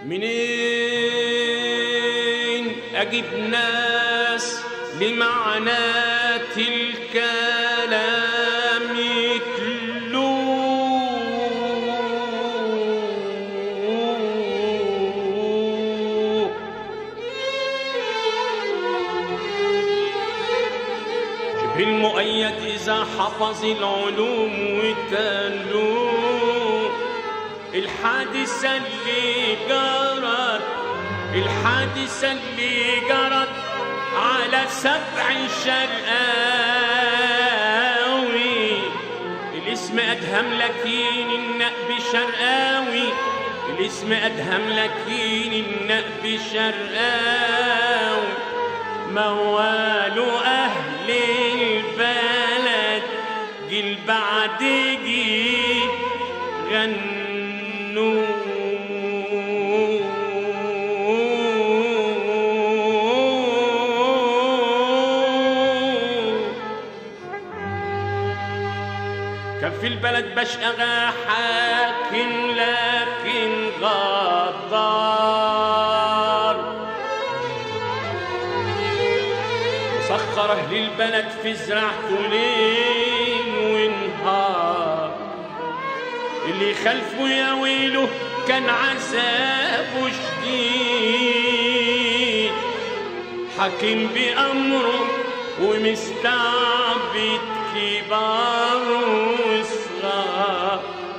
منين أجيب ناس لمعنات الكلام يتلوه شبه المؤيد إذا حفظ العلوم وتلوه الحادثة اللي جرت الحادثة اللي جرت على سبع شرقاوي الاسم أدهم لكين النقب شرقاوي الاسم أدهم لكين النقب شرقاوي موال أهل البلد جيل بعد جيل غنوا كان في البلد بشقى حاكم لكن غدار سخر اهل البلد في زرعته ليل ونهار اللي خلفه يا ويله كان عذابه شديد حاكم بأمره ومستعبد كبار وصغار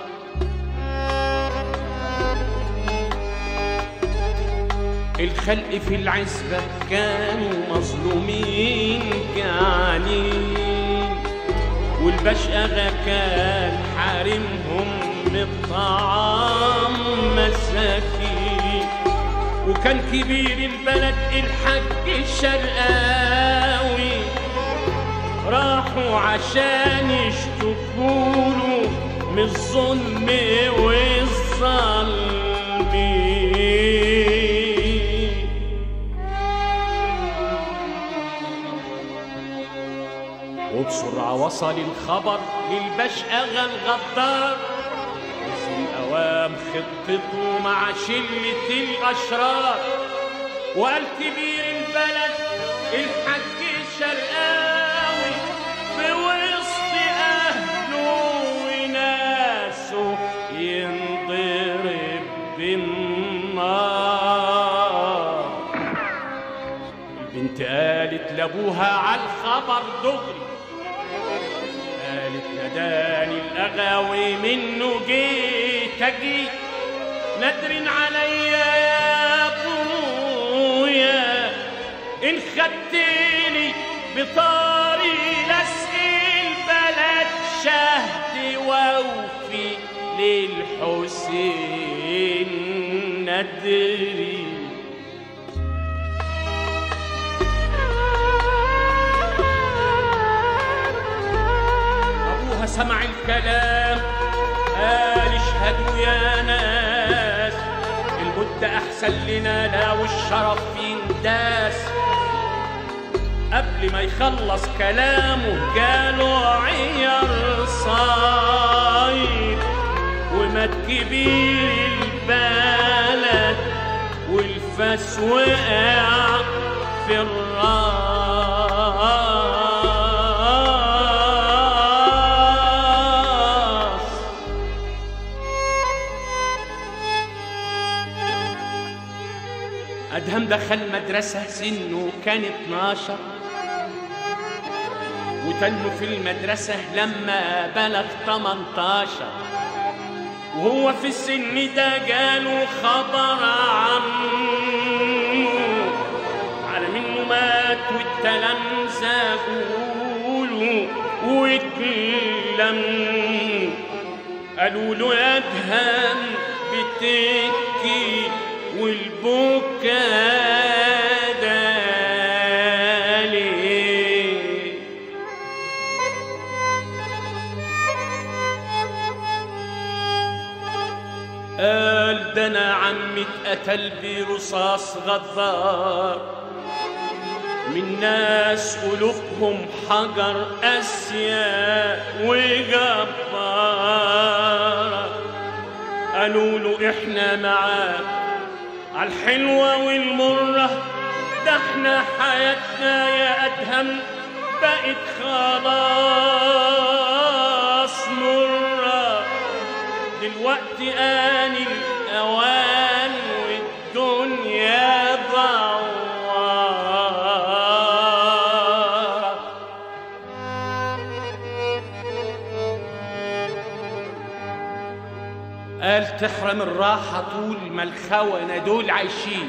الخلق في العزبة كانوا مظلومين جعانين والبشقة كان حارمهم من الطعام مساكين وكان كبير البلد الحج الشرقاوي راحوا عشان يشتكوله من الظلم والظالمين وبسرعة وصل الخبر للبشقة الغدار نزل أوام خطته مع شلة الأشرار وقال كبير البلد الحج الشرقاوي في وسط أهله وناسه ينضرب بالنار البنت قالت لابوها على الخبر دغري قالت نداني الاغاوي منه جيت اجي ندرن عليا يا ابويا ان خدتني بطاري لاسقي البلد شهد واوفي للحسين ندري أبوها سمع الكلام قال اشهدوا يا ناس المدة أحسن لنا لا والشرف ينداس قبل ما يخلص كلامه جاله عيار صايب ومات كبير البلد والفاس وقع في الراس أدهم دخل مدرسة سنه كان 12 وتنه في المدرسة لما بلغ 18 وهو في السن ده جاله خبر عنه على منه مات والتلامذة قولوا واتلم قالوا له يا ادهم بتبكي والبكا ده ليه قال ده انا عمي اتقتل برصاص غدار من ناس قلوبهم حجر أسيا وجبار قالوا له احنا معاك عالحلوة والمرة ده احنا حياتنا يا أدهم بقت خلاص مرة دلوقتي آن الأوان والدنيا ضوارة قال تحرم الراحة طول ما الخونة دول عايشين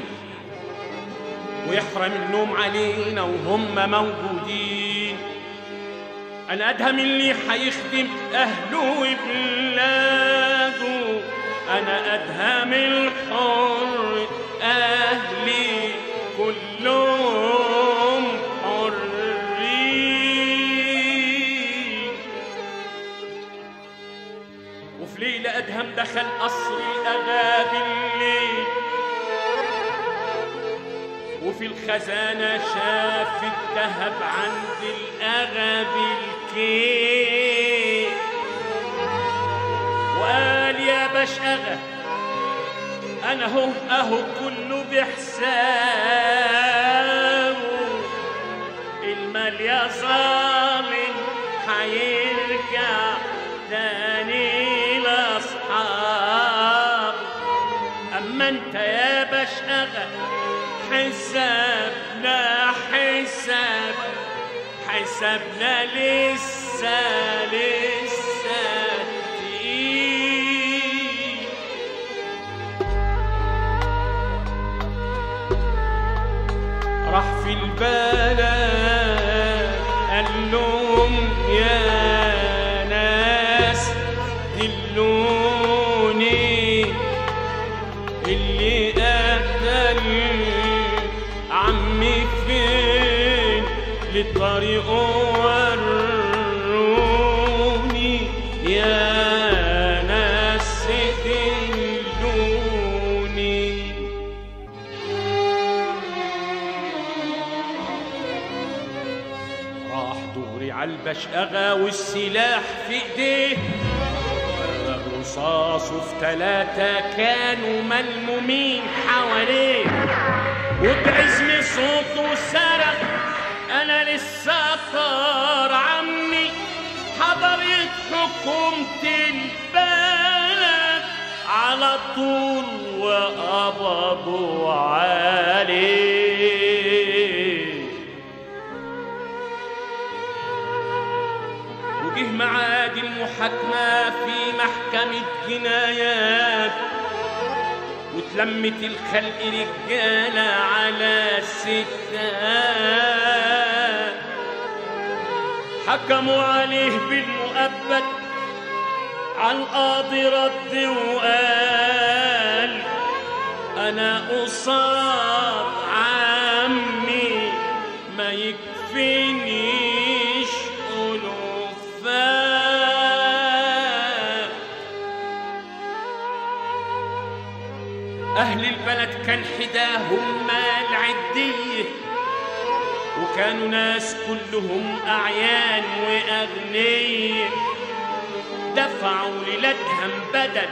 ويحرم النوم علينا وهم موجودين أنا أدهم اللي حيخدم أهله وبلاده أنا أدهم الحر أهلي كلهم حرين وفي ليلة أدهم دخل قصر الأغا بالليل وفي الخزانة شاف الذهب عند الأغا بالكيل وقال يا باش أغا أنا هو أهو كله بحسابه المال يا ظالم حيرجع تاني لأصحابه أما أنت يا باش أغا حسابنا حساب حسابنا لسه لسه تقيل راح في البلد قال لهم يا ناس دلوني اللي قتل عمي فين للطريق وروني يا ناس دلوني راح دوري عالبشقغة والسلاح في ايديه رصاصه في تلاتة كانوا ملمومين حواليه وبعزم صوته صرخ انا لسه طار عمي حضرت حكومة البلد على طول وقبضوا عليه وجه معاد المحاكمة في محكمة جنايات وتلمت الخلق رجالة على ستات حكموا عليه بالمؤبد على القاضي رد وقال أنا قصاد عمي ما يكفينيش ألوفات أهل البلد كان حداهم مال عدية وكانوا ناس كلهم أعيان وأغنية دفعوا للادهم بدل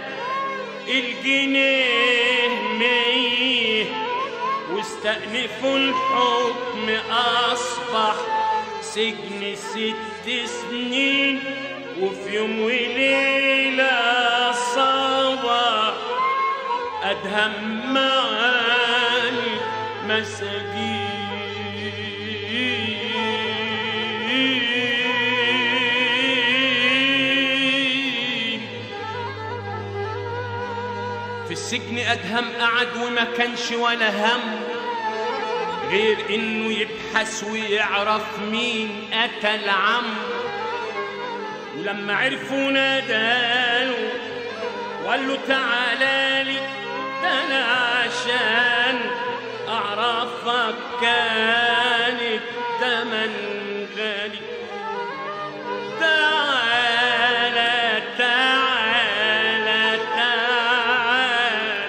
الجنيه مية واستأنفوا الحكم أصبح سجن ست سنين وفي يوم وليلة صبح أدهم مع المساجين في السجن أدهم قعد وما كانش ولا هم غير إنه يبحث ويعرف مين قتل عم ولما عرفوا ناداله وقال له تعالى لي ده انا عشان اعرفك كان التمن غالي تعالى تعالى تعالى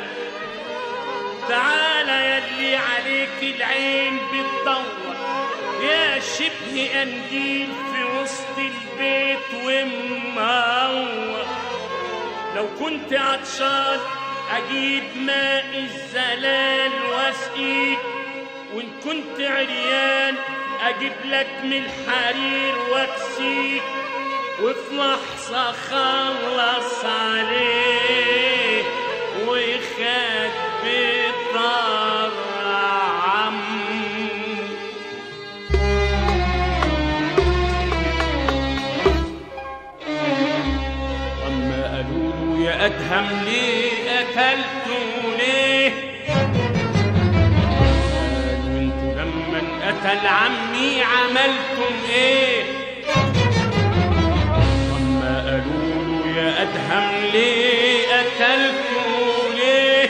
تعالى يلي عليك العين بتدور يا شبه قنديل في وسط البيت ومنور لو كنت عطشان اجيب ماء الزلال واسقيك وان كنت عريان اجيب لك من الحرير واكسيك وفي لحظة خلص عليه وخد بطر عم أما قالوا له يا أدهم ليه قتلته ليه قالوا انتوا لما انقتل عمي عملتم ايه أما قالوا له يا أدهم ليه قتلته ليه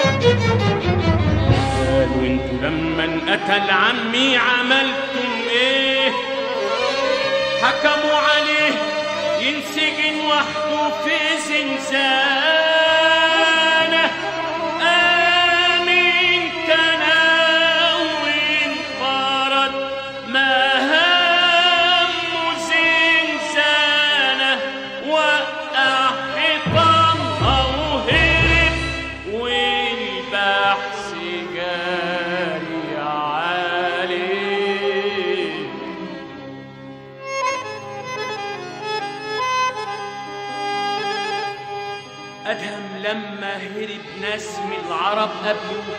قالوا انتوا لما انقتل عمي عملتم ايه حكموا عليه ينسجن وحده في زنزانة آمين تناوي انفرد ما همه زنزانة وقع حيطانها وهرب والبحث جاري عليه أدهم لما هرب ناس من العرب قبله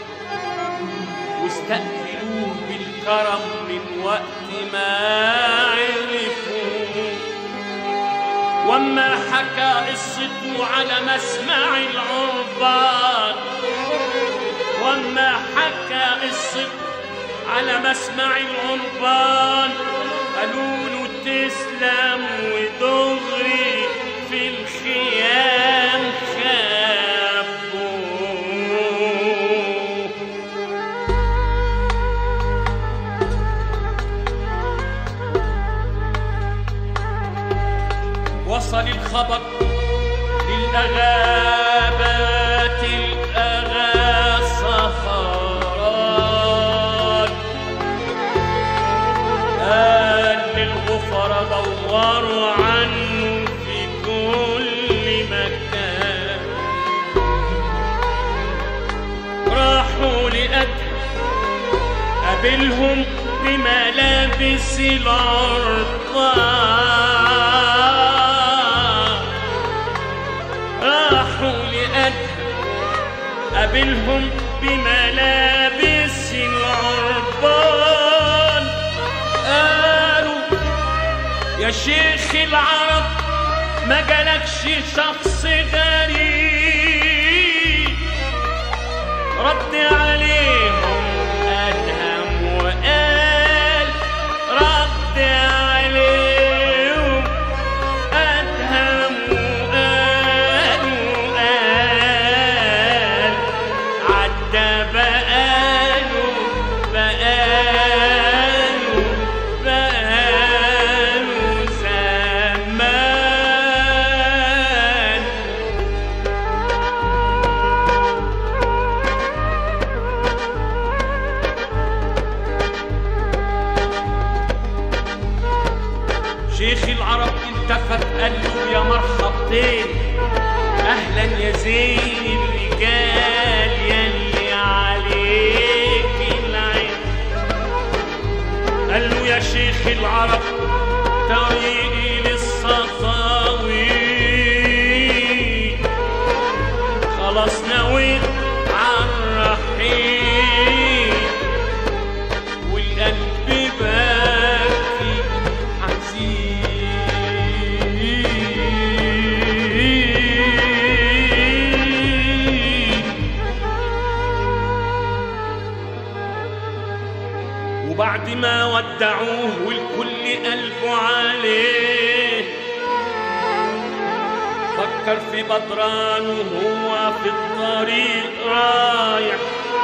واستقبلوه بالكرم من وقت ما عرفوه وما حكى قصته على مسمع العربان وما حكى قصته على مسمع العربان قالوا له تسلم ودغري في الخيام خافوه وصل الخبر للأغابات الأغا صخرات قال للغفر دوروا عنه في كل مكان راحوا لأدهم قابلهم بملابس الأرطان راحوا لأدهم قابلهم بملابس العربان قالوا يا شيخ العرب ما جالكش شخص غريب رد عليهم أدهم وقال رد عليهم أدهم وقال وقال عدى بقاله بقاله بقاله زمان شيخ العرب التفت قال له يا مرحبتين اهلا يا زين الرجال يلي عليك العين قال له يا شيخ العرب طريقي للصفاوي خلاص نويت عالرحيل والقلب باكي حزين وبعد ما ودعوه والكل قلبه عليه فكر في بدران وهو في الطريق رايح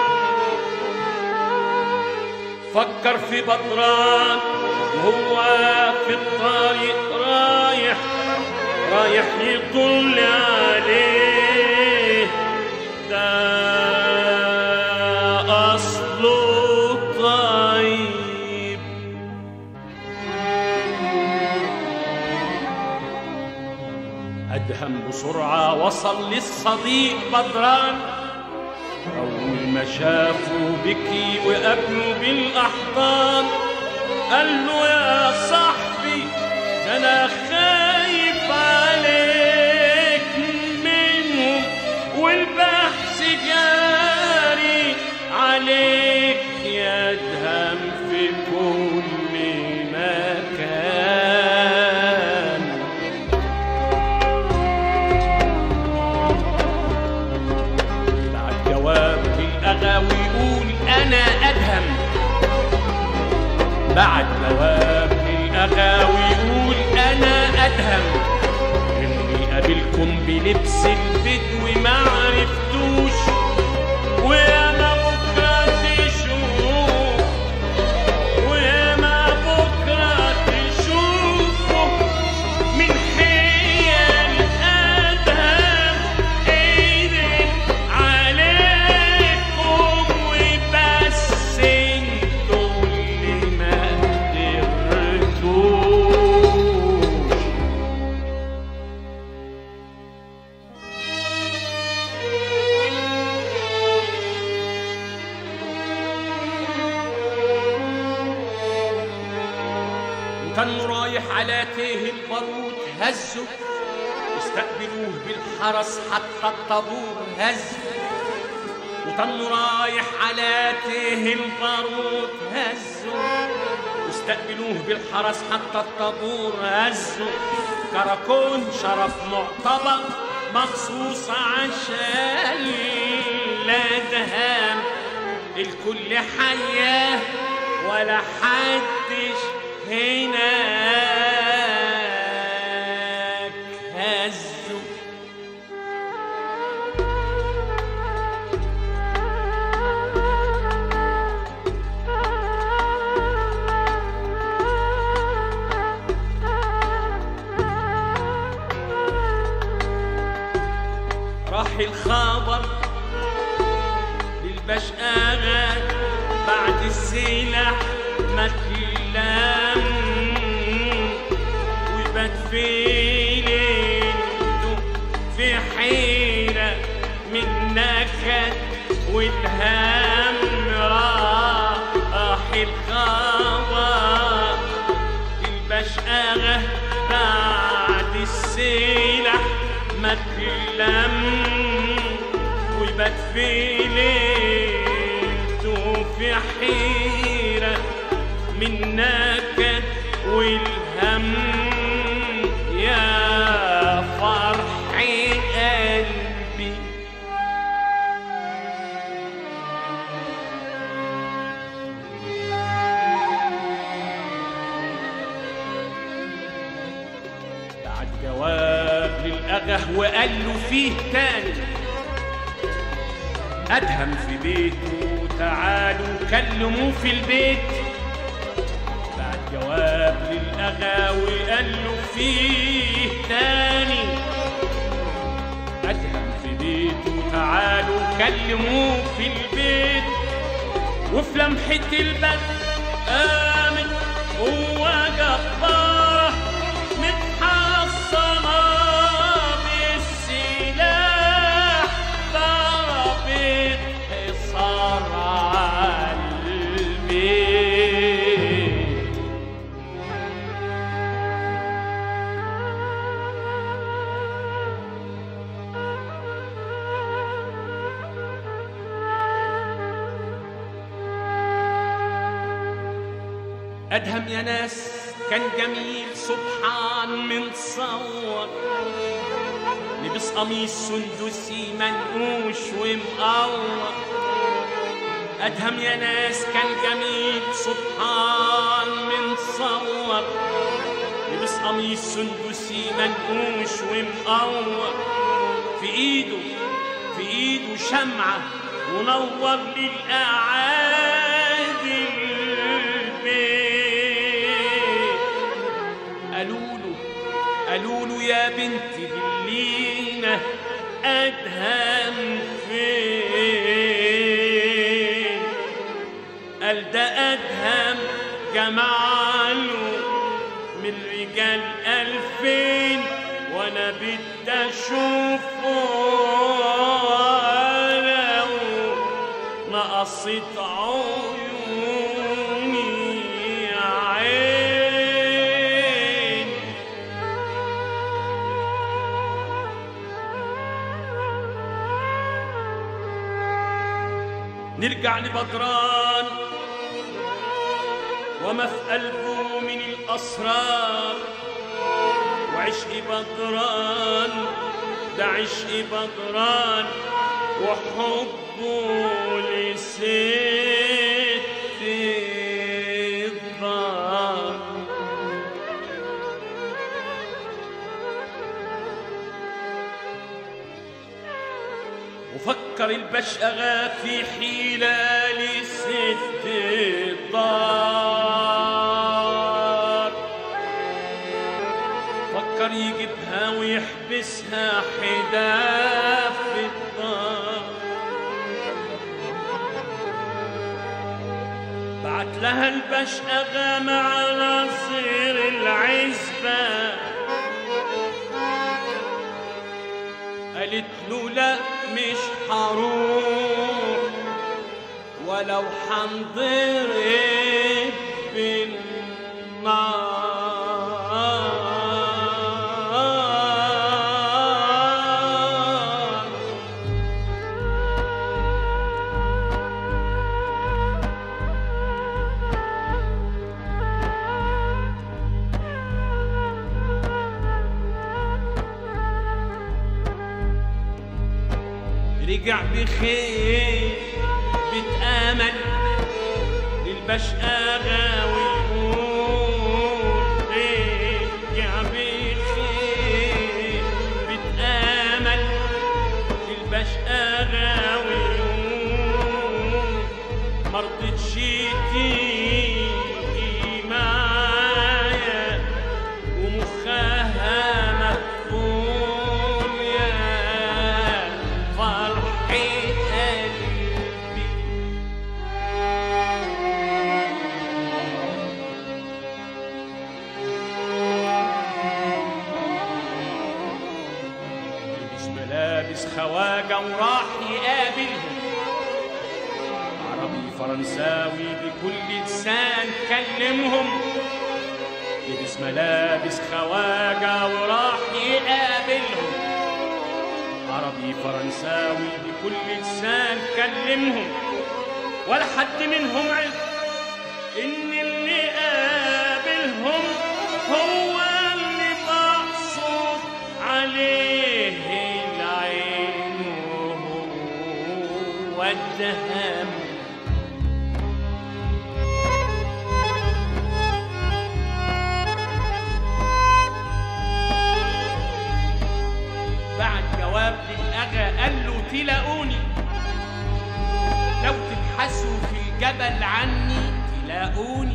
فكر في بدران وهو في الطريق رايح رايح يطل عليه ده أصله طيب أدهم بسرعة وصل للصديق بدران أول ما شافه بكي وقابله بالأحضان قال له يا صاحبي ده أنا خايف عليك منهم والبحث جاري عليك يا أدهم في كل مكان بعد جواب الأغا ويقول أنا أدهم بعد جواب الأغا ويقول أنا أدهم إني قابلكم بلبس البدو ما عرفتوش وياما بكرة تشوف وياما بكرة تشوفوا من حيل أدهم إيدي عليكم وبس انتوا اللي ما قدرتوش وكان رايح على تيه البارود هزه استقبلوه بالحرس حتى الطابور هزه وكان رايح على تيه البارود هزه واستقبلوه بالحرس حتى الطابور هزه كراكون شرف معتبر مخصوص عشان الادهام الكل حياه ولا حدش هناك هزه راح الخبر للبشقاغة بعد السلاح ما تلام ويبات في ليلته في حيرة من نكد والهم راح الخبر البشقاغة بعد السلاح ما تلم ويبات في ليلته في حيرة من نكد والهم يا فرح قلبي بعد جواب للأغه وقال له فيه تاني أدهم في بيته تعالوا كلموه في البيت بعد جواب للأغا وقال له فيه تاني أدهم في بيته تعالوا كلموه في البيت وفي لمحة البدر قامت قوة جبارة متحصنة بالسلاح ضربت حصار على البيت أدهم يا ناس كان جميل سبحان من صور لبس قميص سندسي منقوش ومقور أدهم يا ناس كان جميل سبحان من صور لبس قميص سندسي منقوش ومقور في ايده في ايده شمعة ونور للأعادي البيت قالوا له قالوا له يا بنتي دلينا أدهم فين قال ده أدهم جمعله من رجال ألفين وأنا بدي اشوفه لو نقصت عيوني عين نرجع لبدران وما في قلبه من الأسرار وعشق بدران ده عشق بدران وحبه لست الدار وفكر البشأغا في حيلة لست الدار فكر يجيبها ويحبسها حدا في الدار بعت لها البشأغا مع ناصر العزبة قالت له لا مش هروح ولو حنضرب بالنار رجع بخير بتآمل للبشقاغة ويقول رجع بخير بتآمل للبشقاغة ويقول مرضتش تيجي معايا ومخها مقفول يا فرحة قلبي لبس ملابس خواجة وراح يقابلهم عربي فرنساوي بكل لسان كلمهم لبس ملابس خواجة وراح يقابلهم عربي فرنساوي بكل لسان كلمهم ولا حد منهم عرف ان اللي قابلهم هو اللي مقصود عليه العين وهو الدهم بعت جواب للأغا قال له تلاقوني لو تبحثوا في الجبل عني تلاقوني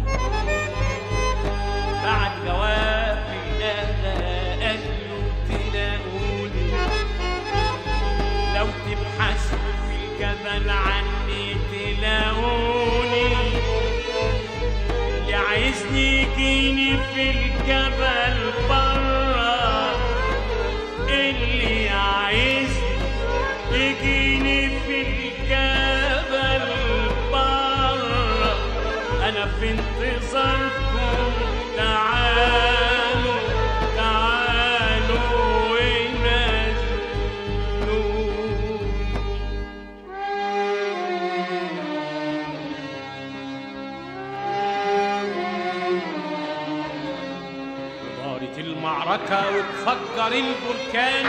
بعت جواب للأغا قال له تلاقوني لو تبحثوا في الجبل عني تلاقوني اللي عايزني يجيني في الجبل برا اللي عايز يجيني في الجبل برا انا في انتظاركم تعالوا تعالوا ونزلوني دارت المعركة وتفجر البركان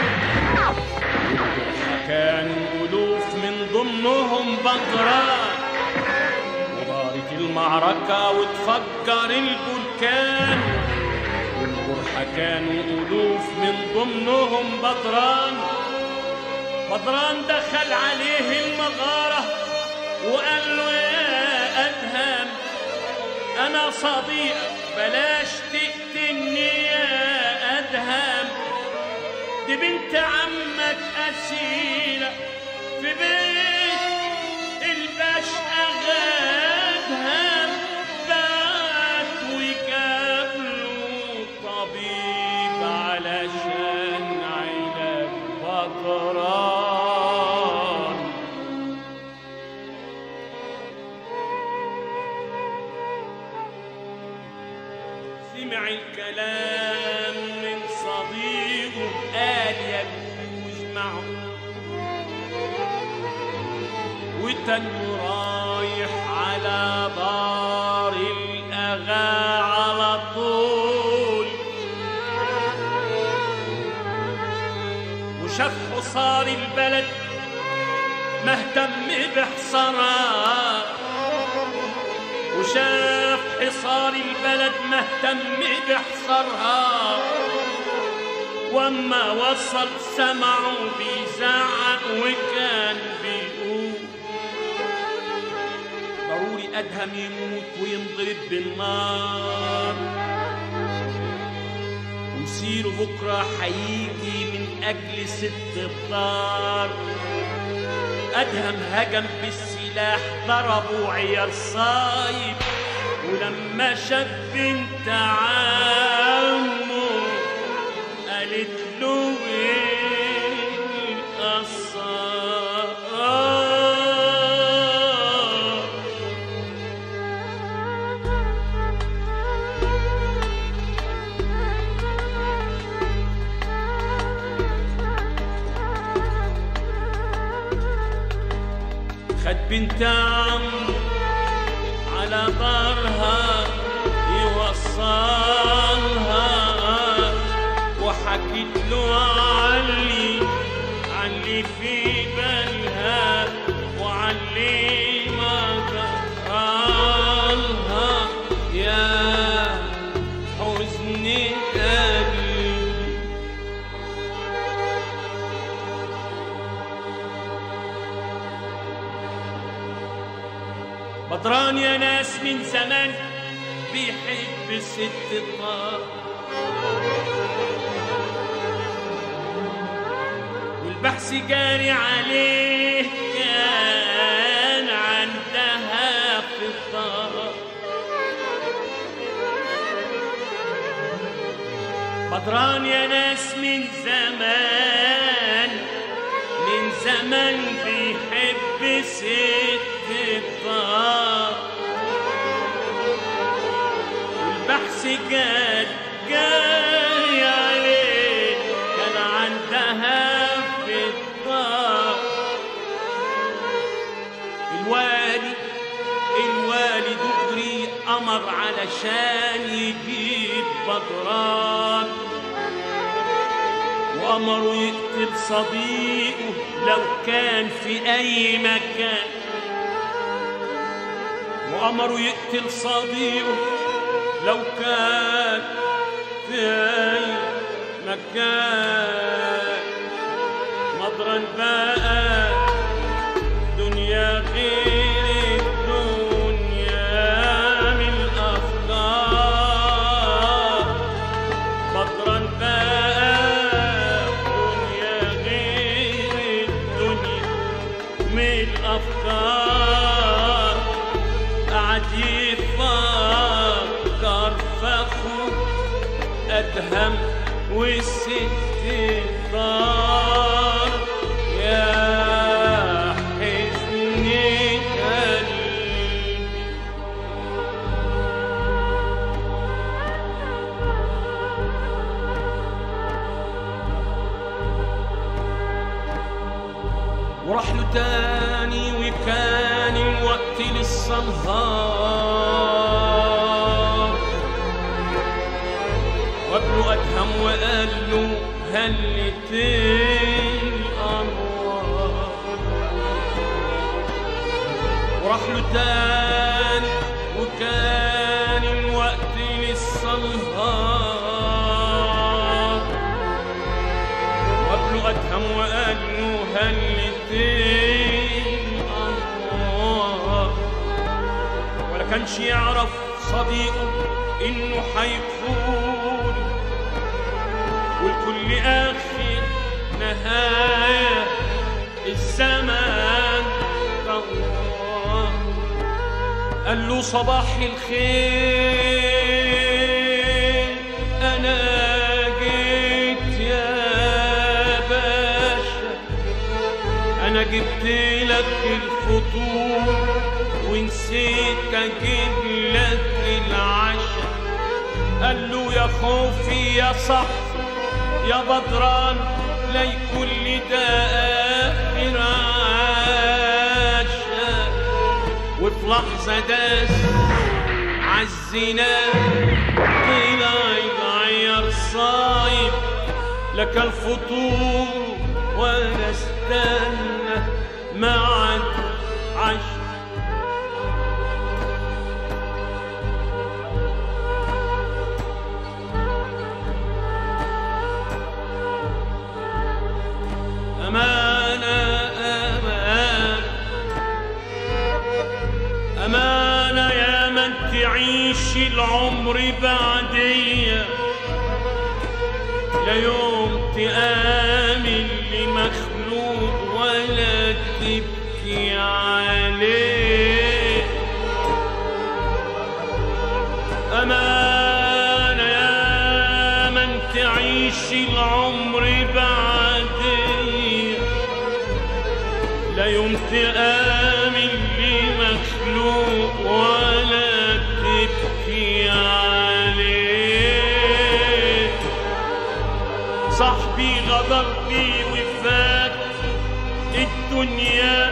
كانوا ألوف من ضمنهم بدران ودارت المعركة وتفجر البركان والجرحى كانوا ألوف من ضمنهم بدران بدران دخل عليه المغارة وقال له يا أدهم أنا صديقك بلاش تقتلني يا أدهم دي بنت عمك أسيرة في بيت الباشا غادهم بات وجاب له طبيب علشان علاج سمع الكلام من صديقه قال يجوز معه وتنه رايح على دار الأغا على طول وشاف حصار البلد مهتم بحصرها وشاف حصار البلد مهتم بحصرها واما وصل سمعه بيزعق وكان بيقول ضروري ادهم يموت وينضرب بالنار ومصيره بكره حيجي من اجل ست الدار ادهم هجم بالسلاح ضربه عيار صايب ولما شاف بنت عمه قالت له ايه القصار خد بنت عمه على دارها يوصلها وحكيت له علي علي في بالها وعلي ما قالها يا حزن قلبي بدران يا ناس من زمان بيحب ست الطار والبحث جاري عليه كان عندها في الدار بدران يا ناس من زمان من زمان بيحب ست الطار والبحث جاد جاي عليه كان عندها في الدار الوالي الوالي دغري أمر علشان يجيب بدران وأمره يقتل صديقه لو كان في أي مكان وأمره يقتل صديقه لو كان في أي مكان مضرا بقى دنيا غير الدنيا من الأفكار مضرا بقى دنيا غير الدنيا من الأفكار قعد يفكر فخو أدهم والست الدار يا حزن قلبي وراح له تاني وكان الوقت لسه نهار وابنه أدهم وقال له هلت الأنوار وراح له تاني وكان الوقت لسه نهار وابنه أدهم وقال له هلت الأنوار ولا كانش يعرف صديقه إنه هيدخل والكل آخر نهاية الزمان طوال قال له صباح الخير أنا جيت يا باشا أنا جبت لك الفطور ونسيت أجيب لك العشاء قال له يا خوفي يا صح يا بدران لا يكون لي ده آخر عاشق وفي لحظة داس عالزنا طلع يغير صايب لك الفطور وانا استنى معك عشق أمانة أمان أمانة يا من تعيش العمر بعدية لا يوم تآمن لمخلوق ولا تبكي عليه أمانة يا من تعيش العمر بعدية لا يوم تآمن لمخلوق ولا تبكي عليه صاحبي غدر بي وفات الدنيا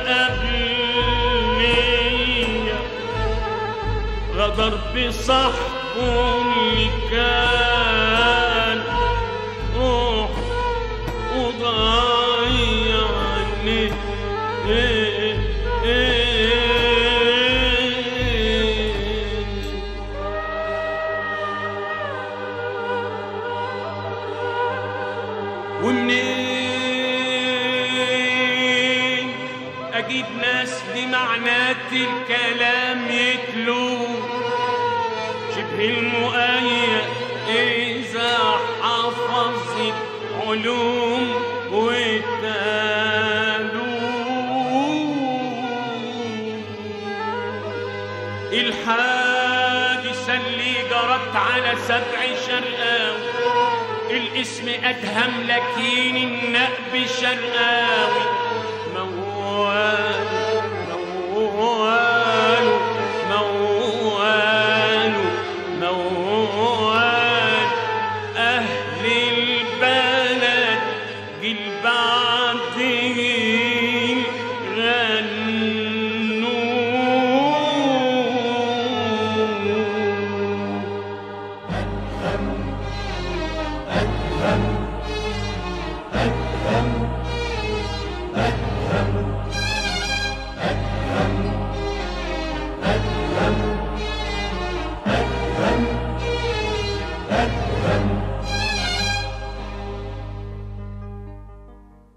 قبلية غدر بصاحبه اللي كان روح وضيعني إيه إيه ومنين اجيب ناس بمعنات الكلام يتلو شبه المؤيد اذا حفظ علوم والتالو الحادثة اللي جرت على سبع شرقاوي الاسم أدهم لكن النقب شرقاوي